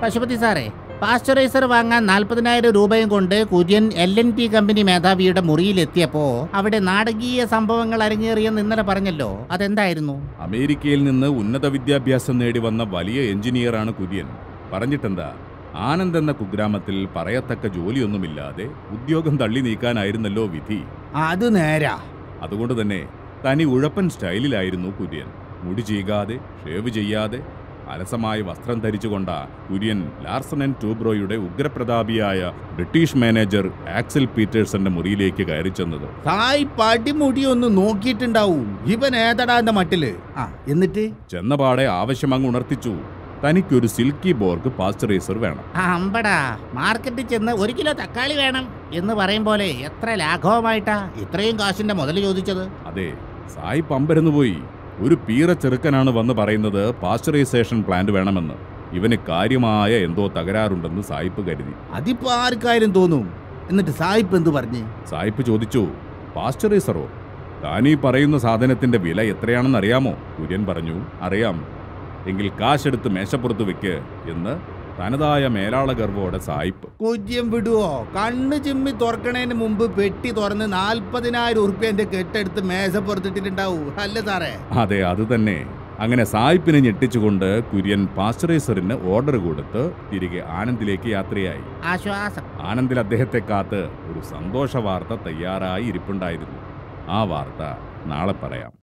പശുപതി സാറേ പാസ്ചറൈസർ വാങ്ങാൻ നാൽപ്പതിനായിരം രൂപയും കൊണ്ട് Kurian L N T company മേധാവിയുടെ മുറിയിലെത്തിയപ്പോ അവിടെ നാടകീയ സംഭവങ്ങൾ അരങ്ങേറിയെന്ന് ഇന്നലെ പറഞ്ഞല്ലോ അതെന്തായിരുന്നു അമേരിക്കയിൽ നിന്ന് ഉന്നത വിദ്യാഭ്യാസം നേടി വന്ന വലിയ എഞ്ചിനീയറാണ് കുര്യൻ പറഞ്ഞിട്ടെന്താ ആനന്ദ് എന്ന കുഗ്രാമത്തിൽ പറയത്തക്ക ജോലിയൊന്നുമില്ലാതെ ഉദ്യോഗം തള്ളി നീക്കാനായിരുന്നല്ലോ വിധി അത് നേരാ അതുകൊണ്ട് തന്നെ തനി ഉഴപ്പൻ സ്റ്റൈലിലായിരുന്നു കുര്യൻ മുടി ചീകാതെ ഷേവ് ചെയ്യാതെ അലസമായ വസ്ത്രം ധരിച്ചുകൊണ്ട കുര്യൻ ലാർസൺ ആൻഡ് ടൂബ്രോയുടെ ഉഗ്രപ്രതാപിയായ ബ്രിട്ടീഷ് മാനേജർ ആക്സൽ പീറ്റേഴ്സന്റെ മുറിയിലേക്ക് കയറി ചെന്നത് തായ് പടിമുടി ഒന്ന് നോക്കിയിട്ടുണ്ടാവും ഇവൻ ഏതടാന്റെ മട്ടില് ആ എന്നിട്ട് ചെന്നപാടെ ആവശ്യം അങ്ങ് ഉണർത്തിച്ചു തനിക്കൊരു സിൽക്കി ബോർക്ക് പാസ്ചറൈസർ വേണം അമ്പടാ മാർക്കറ്റിൽ ചെന്ന് ഒരു കിലോ തക്കാളി വേണം എന്ന് പറയും പോലെ എത്ര ലാഘവമായിട്ടാ ഇത്രയും കാശിന്റെ മുതൽ ചോദിച്ചത് അതെ സായി പമ്പരന്ന് പോയി ഒരു പീറ ചെറുക്കനാണ് വന്ന് പറയുന്നത് പാസ്ചറൈസേഷൻ പ്ലാന്റ് വേണമെന്ന് ഇവന് കാര്യമായ എന്തോ തകരാറുണ്ടെന്ന് സായിപ്പ് കരുതി അതിപ്പോ ആർക്കാരും തോന്നും എന്നിട്ട് സായിപ്പ് എന്ത് പറഞ്ഞ് സായിപ്പ് ചോദിച്ചു പാസ്ചറൈസറോ താനീ പറയുന്ന സാധനത്തിന്റെ വില എത്രയാണെന്ന് അറിയാമോ കുര്യൻ പറഞ്ഞു അറിയാം എങ്കിൽ കാശെടുത്ത് മേശപ്പുറത്ത് വെക്ക് എന്ന് തനതായ മേലാള ഗർവോടെ സായിപ്പ് കുജ്യം വിടുവോ കണ്ണ് ചിമ്മി തുറക്കണേന് മുമ്പ് പെട്ടി തുറന്ന് നാൽപ്പതിനായിരം ഉറുപ്പ്യന്റെ കെട്ടെടുത്ത് മേശ പുറത്തിട്ടിട്ടുണ്ടാവൂ അല്ലേ സാറേ അതെ അത് തന്നെ അങ്ങനെ സായിപ്പിനെ ഞെട്ടിച്ചുകൊണ്ട് കുര്യൻ പാസ്ചറൈസറിന് ഓർഡർ കൊടുത്ത് തിരികെ ആനന്ദിലേക്ക് യാത്രയായി ആശ്വാസം ആനന്ദിൽ അദ്ദേഹത്തെ കാത്ത് ഒരു സന്തോഷ വാർത്ത തയ്യാറായി ഇരിപ്പുണ്ടായിരുന്നു ആ വാർത്ത നാളെ പറയാം